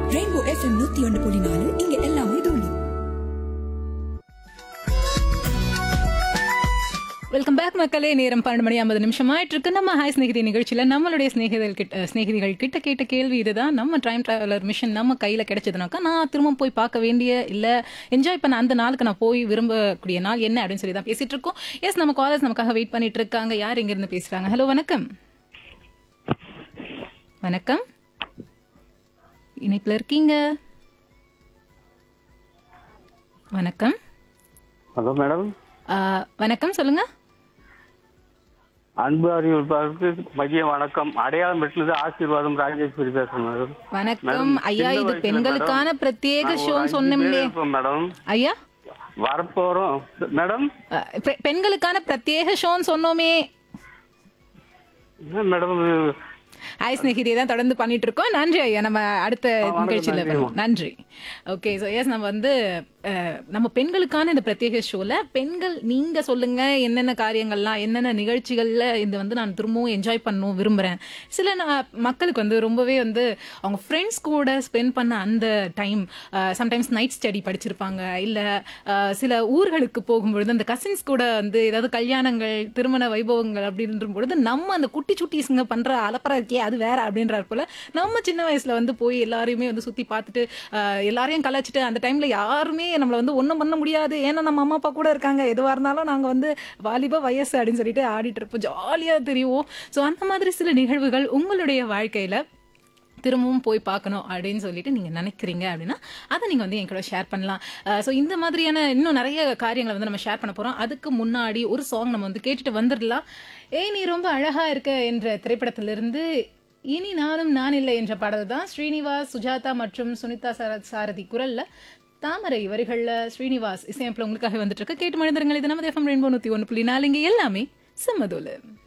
Rainbow FM நூத்தி ஒன்று புள்ளி நாலு இங்க எல்லாமே தூளி வெல்கம் பேக் மக்களே நேரம் பன்னெண்டு மணி ஐம்பது நிமிஷம் ஆயிட்டு இருக்கு நம்ம ஹாய் ஸ்நேகிதி நிகழ்ச்சியில நம்மளுடைய ஸ்நேகிதர்கள் கிட்ட ஸ்நேகிதிகள் கிட்ட கேட்ட கேள்வி இதுதான் நம்ம டைம் டிராவலர் மிஷன் நம்ம கையில கிடைச்சதுனாக்கா நான் திரும்ப போய் பார்க்க வேண்டிய இல்ல என்ஜாய் பண்ண அந்த நாளுக்கு நான் போய் விரும்பக்கூடிய நாள் என்ன அப்படின்னு சொல்லி தான் பேசிட்டு இருக்கோம் எஸ் நம்ம காலேஜ் நமக்காக வெயிட் பண்ணிட்டு இருக்காங்க யார் எங்க இருந்து பேசுறாங்க ஹலோ வணக்கம் வணக்கம் இணைப்புல இருக்கீங்க வணக்கம் ஹலோ மேடம் ஆ, வணக்கம் சொல்லுங்க அன்பு அறிவிப்பாளருக்கு மதிய வணக்கம் அடையாளம் பெற்றது ஆசீர்வாதம் ராஜேஸ்வரி பேசுறேன் மேடம் வணக்கம் மேடம், ஐயா சின்ன இது வயசுல பெண்களுக்கான மேடம், பிரத்யேக நாங்க ஒரு ஷோன்னு அஞ்சு சொன்னோம்லே பேர் இருப்போம் மேடம் ஐயா வரப்போறோம் மேடம் அஹ், பெ- பெண்களுக்கான பிரத்யேக ஷோன்னு சொன்னோமே என்ன மேடம் இது? ஹாய் ஸ்நேகிதியை தான் தொடர்ந்து பண்ணிட்டு இருக்கோம் நன்றி ஐயா நம்ம அடுத்த வணக்கம், நிகழ்ச்சியில நன்றி, வருவோம் நன்றி ஓகே ஸோ எஸ் நம்ம வந்து அஹ், நம்ம பெண்களுக்கான இந்த பிரத்யேக ஷோல பெண்கள் நீங்க சொல்லுங்க என்னென்ன காரியங்கள்லாம் என்னென்ன நிகழ்ச்சிகள்ல இது வந்து நான் திரும்பவும் என்ஜாய் பண்ணணும் விரும்புறேன் சில நா- மக்களுக்கு வந்து ரொம்பவே வந்து அவங்க ஃப்ரெண்ட்ஸ் கூட ஸ்பெண்ட் பண்ண அந்த டைம் சம்டைம்ஸ் நைட் ஸ்டடி படிச்சிருப்பாங்க இல்ல அஹ், சில ஊர்களுக்கு போகும்பொழுது அந்த கசின்ஸ் கூட வந்து ஏதாவது கல்யாணங்கள் திருமண வைபவங்கள் அப்படின்ற பொழுது நம்ம அந்த குட்டி சுட்டீஸுங்க பண்ற அலப்பற இருக்கே அது வேற அப்படின்றார் போல நம்ம சின்ன வயசுல வந்து போய் எல்லாரையுமே வந்து சுத்தி பார்த்துட்டு அஹ், எல்லாரையும் கலாச்சிட்டு அந்த டைம்ல யாருமே நம்மள வந்து ஒண்ணும் பண்ண முடியாது ஏன்னா நம்ம அம்மா அப்பா கூட இருக்காங்க எதுவா இருந்தாலும் நாங்க வந்து வாலிப வயசு அப்படின்னு சொல்லிட்டு ஆடிட்டு இருப்போம் ஜாலியா தெரியும் ஸோ அந்த மாதிரி சில நிகழ்வுகள் உங்களுடைய வாழ்க்கையில திரும்பவும் போய் பார்க்கணும் அப்படின்னு சொல்லிட்டு நீங்க நினைக்கிறீங்க அப்படின்னா அதை நீங்க வந்து என் கூட ஷேர் பண்ணலாம் ஸோ இந்த மாதிரியான இன்னும் நிறைய காரியங்களை வந்து நம்ம ஷேர் பண்ண போறோம் அதுக்கு முன்னாடி ஒரு சாங் நம்ம வந்து கேட்டுட்டு வந்துடலாம் ஏய் நீ ரொம்ப அழகா இருக்க என்ற திரைப்படத்திலிருந்து இனி நானும் நான் இல்லை என்ற பாடல் தான் ஸ்ரீனிவாஸ் சுஜாதா மற்றும் சுனிதா சார- சாரதி குரல்ல தாமரை வரிகள்ல ஸ்ரீனிவாஸ் இசையமைப்பில் உங்களுக்காக வந்துட்டு இருக்கு கேட்டு மனிதர்கள் இது நமது எஃப்எம் ரெயின்போ நூத்தி ஒன்று புள்ளி நாலு இங்க எல்லாமே செம்மதோல